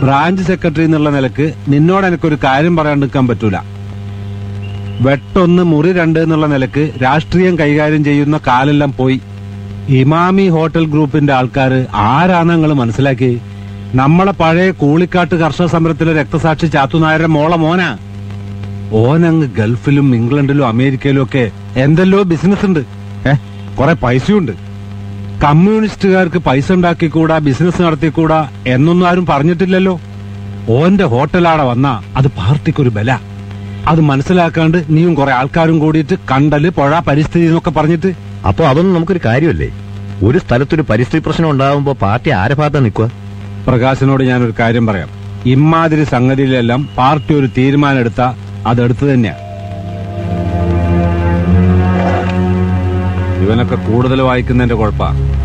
branch secretary എന്നുള്ള നിലക്ക് നിന്നോട് എനിക്കൊരു കാര്യം പറയാൻ നിൽക്കാൻ പറ്റൂല വെട്ടൊന്ന് മുറി രണ്ട് എന്നുള്ള നിലക്ക് രാഷ്ട്രീയം കൈകാര്യം ചെയ്യുന്ന കാലെല്ലാം പോയി ഇമാമി ഹോട്ടൽ ഗ്രൂപ്പിന്റെ ആൾക്കാർ ആരാന്ന് നിങ്ങൾ മനസ്സിലാക്കി നമ്മളെ പഴയ കൂളിക്കാട്ട് കർഷക സമരത്തിലെ രക്തസാക്ഷി ചാത്തുനായരുടെ മോളെ മോനാ ഓനങ്ങ് ഗൾഫിലും ഇംഗ്ലണ്ടിലും അമേരിക്കയിലും ഒക്കെ എന്തെല്ലോ ബിസിനസ് ഉണ്ട് ഏ കുറെ പൈസയുണ്ട് കമ്മ്യൂണിസ്റ്റുകാർക്ക് പൈസ ഉണ്ടാക്കിക്കൂടാ ബിസിനസ് നടത്തിക്കൂടാ എന്നൊന്നും ആരും പറഞ്ഞിട്ടില്ലല്ലോ ഓന്റെ ഹോട്ടലാടെ വന്നാ അത് പാർട്ടിക്കൊരു ബല അത് മനസ്സിലാക്കാണ്ട് നീയും കുറെ ആൾക്കാരും കൂടിയിട്ട് കണ്ടല് പുഴ പരിസ്ഥിതി എന്നൊക്കെ പറഞ്ഞിട്ട് അപ്പൊ അതൊന്നും നമുക്കൊരു കാര്യമല്ലേ ഒരു സ്ഥലത്തൊരു പരിസ്ഥിതി പ്രശ്നം ഉണ്ടാവുമ്പോ പാർട്ടി ആരെ ഭാഗത്താ നിൽക്കുക പ്രകാശനോട് ഞാനൊരു കാര്യം പറയാം ഇമാതിരി സംഗതിയിലെല്ലാം പാർട്ടി ഒരു തീരുമാനം എടുത്താ അതെടുത്തു തന്നെയാ ഇവനൊക്കെ കൂടുതൽ വായിക്കുന്നതിന്റെ കുഴപ്പാ